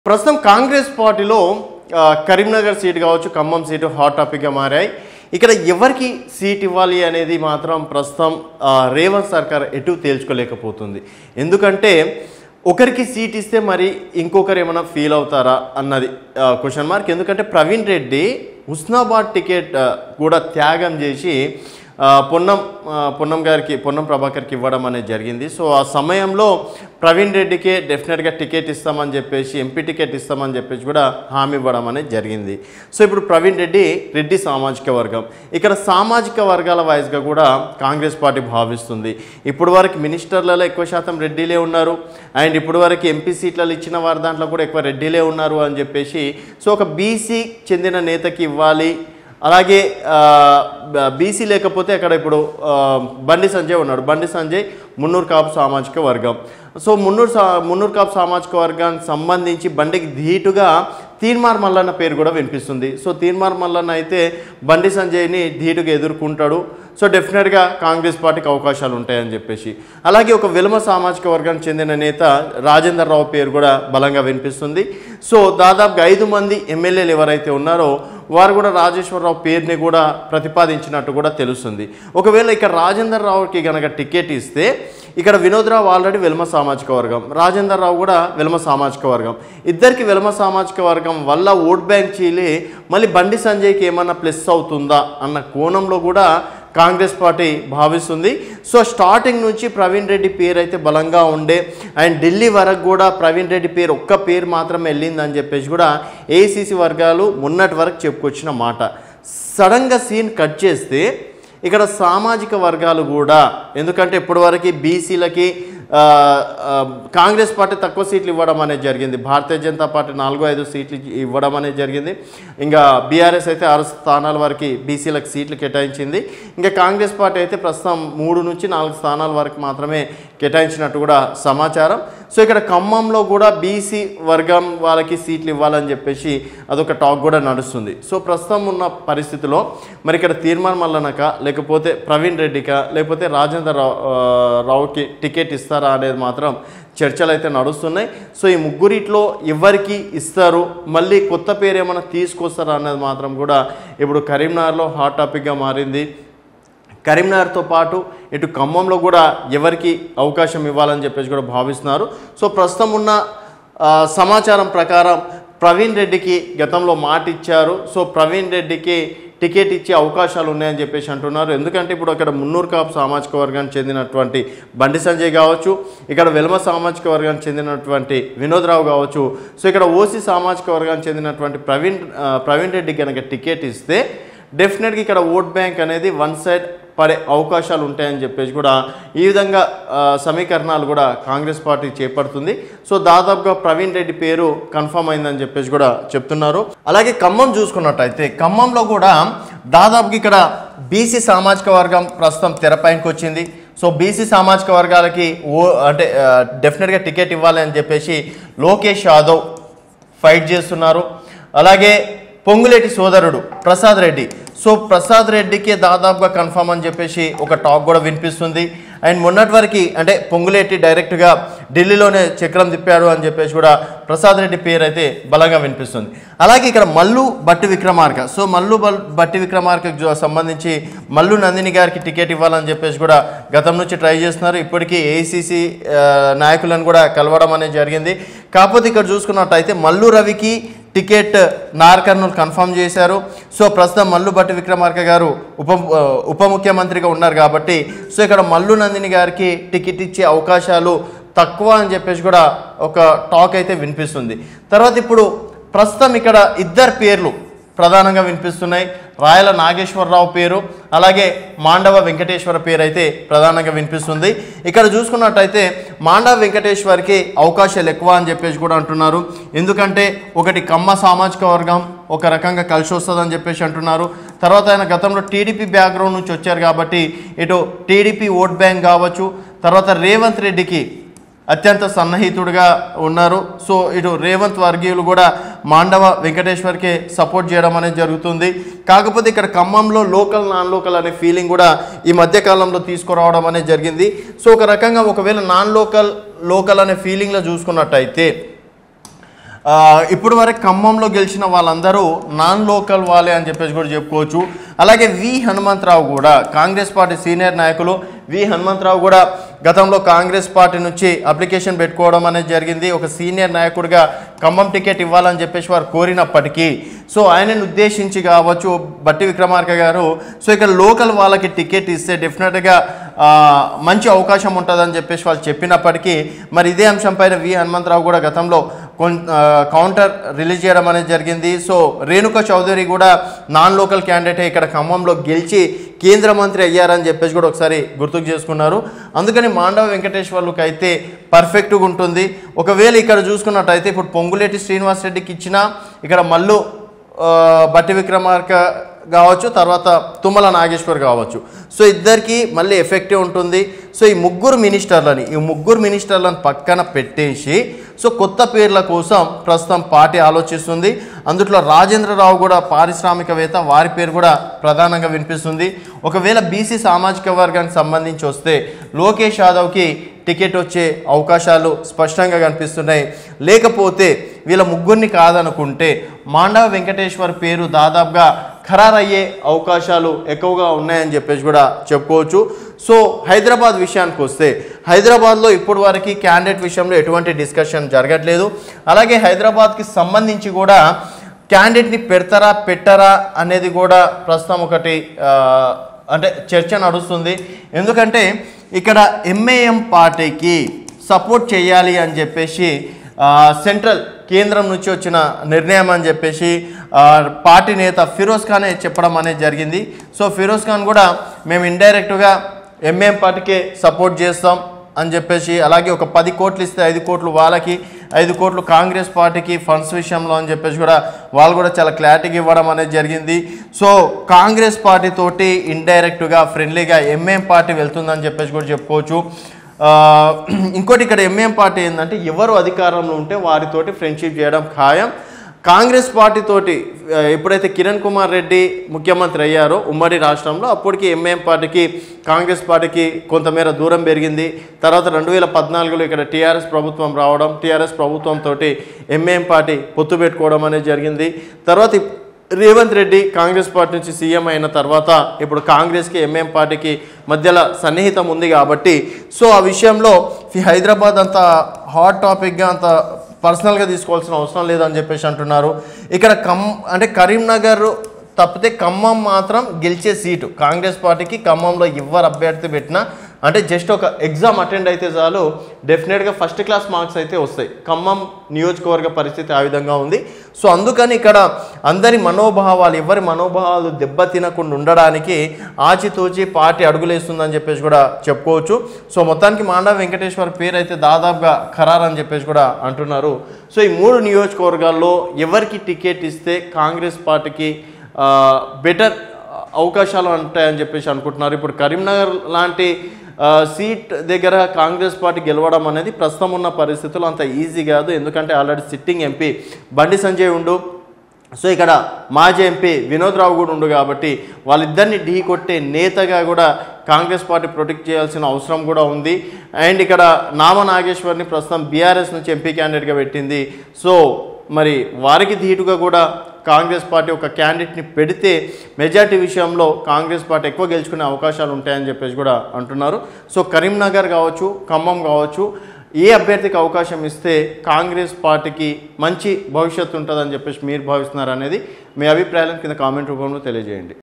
ప్రస్తుతం కాంగ్రెస్ పార్టీలో ఆ, కరీంనగర్ సీట్ కావచ్చు ఖమ్మం సీటు హాట్ టాపిక్గా మారాయి ఇక్కడ ఎవరికి సీట్ ఇవ్వాలి అనేది మాత్రం ప్రస్తుతం ఆ, రేవంత్ సర్కార్ ఎటు తేల్చుకోలేకపోతుంది ఎందుకంటే ఒకరికి సీట్ ఇస్తే మరి ఇంకొకరు ఏమైనా ఫీల్ అవుతారా అన్నది క్వశ్చన్ మార్క్ ఎందుకంటే ప్రవీణ్ రెడ్డి హుస్నాబాద్ టికెట్ ఆ, కూడా త్యాగం చేసి ఆ, పొన్నం ఆ, పొన్నం గారికి పొన్నం ప్రభాకర్కి ఇవ్వడం అనేది జరిగింది సో ఆ సమయంలో ప్రవీణ్ రెడ్డికే డెఫినెట్గా టికెట్ ఇస్తామని చెప్పేసి ఎంపీ టికెట్ ఇస్తామని చెప్పేసి కూడా హామీ ఇవ్వడం అనేది జరిగింది సో ఇప్పుడు ప్రవీణ్ రెడ్డి రెడ్డి సామాజిక వర్గం ఇక్కడ సామాజిక వర్గాల వైజ్గా కూడా కాంగ్రెస్ పార్టీ భావిస్తుంది ఇప్పుడు వరకు మినిస్టర్లలో ఎక్కువ శాతం రెడ్డిలే ఉన్నారు అండ్ ఇప్పుడు వరకు ఎంపీ సీట్లలో ఇచ్చిన వారి దాంట్లో కూడా ఎక్కువ రెడ్డిలే ఉన్నారు అని చెప్పేసి సో ఒక బీసీ చెందిన నేతకి ఇవ్వాలి అలాగే బీసీ లేకపోతే అక్కడ ఇప్పుడు ఆ, బండి సంజయ్ ఉన్నాడు బండి సంజయ్ మున్నూరు కాపు సామాజిక వర్గం సో మున్నూరు సా మున్నూరు కాపు సామాజిక వర్గానికి సంబంధించి బండికి ధీటుగా తీన్మార్ మల్లన్న పేరు కూడా వినిపిస్తుంది సో తీన్మార్ మల్లన్న అయితే బండి సంజయ్ని ధీటుగా ఎదుర్కొంటాడు సో డెఫినెట్గా కాంగ్రెస్ పార్టీకి అవకాశాలు ఉంటాయని చెప్పేసి అలాగే ఒక విలమ సామాజిక వర్గానికి చెందిన నేత రాజేందర్ రావు పేరు కూడా బలంగా వినిపిస్తుంది సో దాదాపుగా ఐదు మంది ఎమ్మెల్యేలు ఎవరైతే ఉన్నారో వారు కూడా రాజేశ్వరరావు పేరుని కూడా ప్రతిపాదించినట్టు కూడా తెలుస్తుంది ఒకవేళ ఇక్కడ రాజేందర్ రావుకి గనక టికెట్ ఇస్తే ఇక్కడ వినోద్రావు ఆల్రెడీ వెల్మ సామాజిక వర్గం రాజేందర్ రావు కూడా వెల్మ సామాజిక వర్గం ఇద్దరికి వెల్మ సామాజిక వర్గం వల్ల ఓట్ బ్యాంక్ చీలి మళ్ళీ బండి సంజయ్కి ఏమన్నా ప్లస్ అవుతుందా అన్న కోణంలో కూడా కాంగ్రెస్ పార్టీ భావిస్తుంది సో స్టార్టింగ్ నుంచి ప్రవీణ్ రెడ్డి పేరు అయితే బలంగా ఉండే అండ్ ఢిల్లీ వరకు కూడా ప్రవీణ్ రెడ్డి పేరు ఒక్క పేరు మాత్రమే వెళ్ళిందని చెప్పేసి కూడా ఏసీసీ వర్గాలు మొన్నటి వరకు చెప్పుకొచ్చిన మాట సడన్గా సీన్ కట్ చేస్తే ఇక్కడ సామాజిక వర్గాలు కూడా ఎందుకంటే ఇప్పటివరకు బీసీలకి ఆ, ఆ, కాంగ్రెస్ పార్టీ తక్కువ సీట్లు ఇవ్వడం అనేది జరిగింది భారతీయ జనతా పార్టీ నాలుగు ఐదు సీట్లు ఇవ్వడం అనేది జరిగింది ఇంకా బీఆర్ఎస్ అయితే ఆరు స్థానాల వరకు బీసీలకు సీట్లు కేటాయించింది ఇంకా కాంగ్రెస్ పార్టీ అయితే ప్రస్తుతం మూడు నుంచి నాలుగు స్థానాల వరకు మాత్రమే కేటాయించినట్టు కూడా సమాచారం సో ఇక్కడ ఖమ్మంలో కూడా బీసీ వర్గం వాళ్ళకి సీట్లు ఇవ్వాలని చెప్పేసి అదొక టాక్ కూడా నడుస్తుంది సో ప్రస్తుతం ఉన్న పరిస్థితిలో మరి ఇక్కడ తీర్మాన్ మల్లనక లేకపోతే ప్రవీణ్ రెడ్డికా లేకపోతే రాజేంద్ర రావు ఆ, రావుకి టికెట్ ఇస్తారా అనేది మాత్రం చర్చలు అయితే నడుస్తున్నాయి సో ఈ ముగ్గురిట్లో ఎవరికి ఇస్తారు మళ్ళీ కొత్త పేరు ఏమైనా తీసుకొస్తారా అనేది మాత్రం కూడా ఇప్పుడు కరీంనగర్లో హాట్ టాపిక్గా మారింది కరీంనగర్తో పాటు ఇటు ఖమ్మంలో కూడా ఎవరికి అవకాశం ఇవ్వాలని చెప్పేసి కూడా భావిస్తున్నారు సో ప్రస్తుతం ఉన్న ఆ, సమాచారం ప్రకారం ప్రవీణ్ రెడ్డికి గతంలో మాట ఇచ్చారు సో ప్రవీణ్ రెడ్డికి టికెట్ ఇచ్చే అవకాశాలు ఉన్నాయని చెప్పేసి అంటున్నారు ఎందుకంటే ఇప్పుడు అక్కడ మున్నూరు కాపు సామాజిక వర్గానికి చెందినటువంటి బండి సంజయ్ కావచ్చు ఇక్కడ వెల్మ సామాజిక వర్గానికి చెందినటువంటి వినోద్ రావు కావచ్చు సో ఇక్కడ ఓసీ సామాజిక వర్గానికి చెందినటువంటి ప్రవీణ్ ఆ, ప్రవీణ్ రెడ్డికి కనుక టికెట్ ఇస్తే డెఫినెట్గా ఇక్కడ ఓట్ బ్యాంక్ అనేది వన్ సైడ్ పడే అవకాశాలు ఉంటాయని చెప్పేసి కూడా ఈ విధంగా ఆ, సమీకరణాలు కూడా కాంగ్రెస్ పార్టీ చేపడుతుంది సో దాదాపుగా ప్రవీణ్ రెడ్డి పేరు కన్ఫర్మ్ అయిందని చెప్పేసి కూడా చెప్తున్నారు అలాగే ఖమ్మం చూసుకున్నట్టయితే ఖమ్మంలో కూడా దాదాపుగా ఇక్కడ బీసీ సామాజిక వర్గం ప్రస్తుతం తెరపైకి వచ్చింది సో బీసీ సామాజిక వర్గాలకి ఓ అంటే ఆ, డెఫినెట్గా టికెట్ ఇవ్వాలి అని చెప్పేసి లోకేష్ యాదవ్ ఫైట్ చేస్తున్నారు అలాగే పొంగులేటి సోదరుడు ప్రసాద్ రెడ్డి సో ప్రసాద్ రెడ్డికి దాదాపుగా కన్ఫర్మ్ అని చెప్పేసి ఒక టాక్ కూడా వినిపిస్తుంది అండ్ మొన్నటి వరకు అంటే పొంగులేటి డైరెక్ట్గా ఢిల్లీలోనే చక్రం తిప్పాడు అని చెప్పేసి కూడా ప్రసాద్ రెడ్డి పేరు అయితే బలంగా వినిపిస్తుంది అలాగే ఇక్కడ మల్లు బట్టి విక్రమార్క సో మల్లు బల్- బట్టి విక్రమార్కకు జో- సంబంధించి మల్లు నందిని గారికి టికెట్ ఇవ్వాలని చెప్పేసి కూడా గతం నుంచి ట్రై చేస్తున్నారు ఇప్పటికీ ఏఐసిసి నాయకులను కూడా కలవడం అనేది జరిగింది కాకపోతే ఇక్కడ చూసుకున్నట్టయితే మల్లు రవికి టికెట్ నార్కర్నూలు కన్ఫర్మ్ చేశారు సో ప్రస్తుతం మల్లు భట్టి విక్రమార్క గారు ఉప ఆ, ఉప ముఖ్యమంత్రిగా ఉన్నారు కాబట్టి సో ఇక్కడ మల్లు నందిని గారికి టికెట్ ఇచ్చే అవకాశాలు తక్కువ అని చెప్పేసి కూడా ఒక టాక్ అయితే వినిపిస్తుంది తర్వాత ఇప్పుడు ప్రస్తుతం ఇక్కడ ఇద్దరు పేర్లు ప్రధానంగా వినిపిస్తున్నాయి రాయల నాగేశ్వరరావు పేరు అలాగే మాండవ వెంకటేశ్వర పేరు అయితే ప్రధానంగా వినిపిస్తుంది ఇక్కడ చూసుకున్నట్టయితే మాండవ వెంకటేశ్వర్కి అవకాశాలు ఎక్కువ అని చెప్పేసి కూడా అంటున్నారు ఎందుకంటే ఒకటి కమ్మ సామాజిక వర్గం ఒక రకంగా కలిసి వస్తుందని చెప్పేసి అంటున్నారు తర్వాత ఆయన గతంలో టీడీపీ బ్యాక్గ్రౌండ్ నుంచి వచ్చారు కాబట్టి ఇటు టీడీపీ ఓట్ బ్యాంక్ కావచ్చు తర్వాత రేవంత్ రెడ్డికి అత్యంత సన్నిహితుడిగా ఉన్నారు సో ఇటు రేవంత్ వర్గీయులు కూడా మాండవ వెంకటేశ్వర్కి సపోర్ట్ చేయడం అనేది జరుగుతుంది కాకపోతే ఇక్కడ ఖమ్మంలో లోకల్ నాన్ లోకల్ అనే ఫీలింగ్ కూడా ఈ మధ్య కాలంలో తీసుకురావడం అనేది జరిగింది సో ఒక రకంగా ఒకవేళ నాన్ లోకల్ లోకల్ అనే ఫీలింగ్లో చూసుకున్నట్టయితే ఆ, ఇప్పుడు వరకు ఖమ్మంలో గెలిచిన వాళ్ళందరూ నాన్ లోకల్ వాళ్ళే అని చెప్పేసి కూడా చెప్పుకోవచ్చు అలాగే వి హనుమంతరావు కూడా కాంగ్రెస్ పార్టీ సీనియర్ నాయకులు వి హనుమంతరావు కూడా గతంలో కాంగ్రెస్ పార్టీ నుంచి అప్లికేషన్ పెట్టుకోవడం అనేది జరిగింది ఒక సీనియర్ నాయకుడిగా ఖమ్మం టికెట్ ఇవ్వాలని చెప్పేసి వారు కోరినప్పటికీ సో ఆయనను ఉద్దేశించి కావచ్చు బట్టి విక్రమార్క గారు సో ఇక్కడ లోకల్ వాళ్ళకి టికెట్ ఇస్తే డెఫినెట్గా ఆ, మంచి అవకాశం ఉంటుందని చెప్పేసి వాళ్ళు చెప్పినప్పటికీ మరి ఇదే అంశం పైన వి హనుమంతరావు కూడా గతంలో కొన్ ఆ, కౌంటర్ రిలీజ్ చేయడం అనేది జరిగింది సో రేణుక చౌదరి కూడా నాన్ లోకల్ క్యాండిడేట్ ఇక్కడ ఖమ్మంలో గెలిచి కేంద్ర మంత్రి అయ్యారని చెప్పేసి కూడా ఒకసారి గుర్తుకు చేసుకున్నారు అందుకని మాండవ వెంకటేశ్వర్లకు అయితే పర్ఫెక్ట్గా ఉంటుంది ఒకవేళ ఇక్కడ చూసుకున్నట్టయితే ఇప్పుడు పొంగులేటి శ్రీనివాస్ రెడ్డికి ఇచ్చిన ఇక్కడ మల్లు ఆ, బట్టి విక్రమార్క కావచ్చు తర్వాత తుమ్మల నాగేశ్వర్ కావచ్చు సో ఇద్దరికి మళ్ళీ ఎఫెక్టివ్ ఉంటుంది సో ఈ ముగ్గురు మినిస్టర్లని ఈ ముగ్గురు మినిస్టర్లను పక్కన పెట్టేసి సో కొత్త పేర్ల కోసం ప్రస్తుతం పార్టీ ఆలోచిస్తుంది అందుట్లో రాజేంద్రరావు కూడా పారిశ్రామికవేత్త వారి పేరు కూడా ప్రధానంగా వినిపిస్తుంది ఒకవేళ బీసీ సామాజిక వర్గానికి సంబంధించి వస్తే లోకేష్ యాదవ్కి టికెట్ వచ్చే అవకాశాలు స్పష్టంగా కనిపిస్తున్నాయి లేకపోతే వీళ్ళ ముగ్గురిని కాదనుకుంటే మాండవ వెంకటేశ్వర్ పేరు దాదాపుగా ఖరారయ్యే అవకాశాలు ఎక్కువగా ఉన్నాయని చెప్పేసి కూడా చెప్పుకోవచ్చు సో హైదరాబాద్ విషయానికి వస్తే హైదరాబాద్లో ఇప్పటి వరకు క్యాండిడేట్ విషయంలో ఎటువంటి డిస్కషన్ జరగట్లేదు అలాగే హైదరాబాద్కి సంబంధించి కూడా క్యాండిడేట్ని పెడతారా పెట్టరా అనేది కూడా ప్రస్తుతం ఒకటి ఆ, అంటే చర్చ నడుస్తుంది ఎందుకంటే ఇక్కడ ఎంఏఎం పార్టీకి సపోర్ట్ చేయాలి అని చెప్పేసి ఆ, సెంట్రల్ కేంద్రం నుంచి వచ్చిన నిర్ణయం అని చెప్పేసి ఆ, పార్టీ నేత ఫిరోజ్ ఖానే చెప్పడం అనేది జరిగింది సో ఫిరోజ్ ఖాన్ కూడా మేము ఇండైరెక్ట్గా ఎంఏఎం పార్టీకే సపోర్ట్ చేస్తాం అని చెప్పేసి అలాగే ఒక పది కోట్లు ఇస్తే ఐదు కోట్లు వాళ్ళకి ఐదు కోట్లు కాంగ్రెస్ పార్టీకి ఫండ్స్ విషయంలో అని చెప్పేసి కూడా వాళ్ళు కూడా చాలా క్లారిటీగా ఇవ్వడం అనేది జరిగింది సో కాంగ్రెస్ పార్టీ తోటి ఇండైరెక్ట్గా ఫ్రెండ్లీగా ఎంఏఎం పార్టీ వెళ్తుందని చెప్పేసి కూడా చెప్పుకోవచ్చు ఆ, ఇంకోటి ఇక్కడ ఎంఏఎం పార్టీ ఏంటంటే ఎవరు అధికారంలో ఉంటే వారితోటి ఫ్రెండ్షిప్ చేయడం ఖాయం కాంగ్రెస్ పార్టీ తోటి ఆ, ఎప్పుడైతే కిరణ్ కుమార్ రెడ్డి ముఖ్యమంత్రి అయ్యారో ఉమ్మడి రాష్ట్రంలో అప్పటికి ఎంఏఎం పార్టీకి కాంగ్రెస్ పార్టీకి కొంతమేర దూరం పెరిగింది తర్వాత రెండు వేల పద్నాలుగులో ఇక్కడ టీఆర్ఎస్ ప్రభుత్వం రావడం టీఆర్ఎస్ ప్రభుత్వంతో ఎంఏఎం పార్టీ పొత్తు పెట్టుకోవడం అనేది జరిగింది తర్వాత ఇప్- రేవంత్ రెడ్డి కాంగ్రెస్ పార్టీ నుంచి సీఎం అయిన తర్వాత ఇప్పుడు కాంగ్రెస్కి ఎంఎం పార్టీకి మధ్యలో సన్నిహితం ఉంది కాబట్టి సో ఆ విషయంలో ఈ హైదరాబాద్ అంత హాట్ టాపిక్గా అంత పర్సనల్గా తీసుకోవాల్సిన అవసరం లేదని చెప్పేసి అంటున్నారు ఇక్కడ కమ్ అంటే కరీంనగర్ తప్పితే ఖమ్మం మాత్రం గెలిచే సీటు కాంగ్రెస్ పార్టీకి ఖమ్మంలో ఎవరు అభ్యర్థి పెట్టినా అంటే జస్ట్ ఒక ఎగ్జామ్ అటెండ్ అయితే చాలు డెఫినెట్గా ఫస్ట్ క్లాస్ మార్క్స్ అయితే వస్తాయి ఖమ్మం నియోజకవర్గ పరిస్థితి ఆ విధంగా ఉంది సో అందుకని ఇక్కడ అందరి మనోభావాలు ఎవరి మనోభావాలు దెబ్బతినకుండా ఉండడానికి ఆచితూచి పార్టీ అడుగులేస్తుందని చెప్పేసి కూడా చెప్పుకోవచ్చు సో మొత్తానికి మాండా వెంకటేశ్వర పేరు అయితే దాదాపుగా ఖరారని చెప్పేసి కూడా అంటున్నారు సో ఈ మూడు నియోజకవర్గాల్లో ఎవరికి టికెట్ ఇస్తే కాంగ్రెస్ పార్టీకి బెటర్ అవకాశాలు ఉంటాయని చెప్పేసి అనుకుంటున్నారు ఇప్పుడు కరీంనగర్ లాంటి ఆ, సీట్ దగ్గర కాంగ్రెస్ పార్టీ గెలవడం అనేది ప్రస్తుతం ఉన్న పరిస్థితుల్లో అంత ఈజీ కాదు ఎందుకంటే ఆల్రెడీ సిట్టింగ్ ఎంపీ బండి సంజయ్ ఉండు సో ఇక్కడ మాజీ ఎంపీ వినోద్ రావు కూడా ఉండు కాబట్టి వాళ్ళిద్దరిని ఢీ కొట్టే నేతగా కూడా కాంగ్రెస్ పార్టీ ప్రొటెక్ట్ చేయాల్సిన అవసరం కూడా ఉంది అండ్ ఇక్కడ నామ నాగేశ్వర్ని ప్రస్తుతం బీఆర్ఎస్ నుంచి ఎంపీ క్యాండిడేట్గా పెట్టింది సో మరి వారికి ధీటుగా కూడా కాంగ్రెస్ పార్టీ ఒక క్యాండిడేట్ని పెడితే మెజార్టీ విషయంలో కాంగ్రెస్ పార్టీ ఎక్కువ గెలుచుకునే అవకాశాలు ఉంటాయని చెప్పేసి కూడా అంటున్నారు సో కరీంనగర్ కావచ్చు ఖమ్మం కావచ్చు ఏ అభ్యర్థికి అవకాశం ఇస్తే కాంగ్రెస్ పార్టీకి మంచి భవిష్యత్తు ఉంటుందని చెప్పేసి మీరు భావిస్తున్నారు అనేది మీ అభిప్రాయాలను కింద కామెంట్ రూపంలో తెలియజేయండి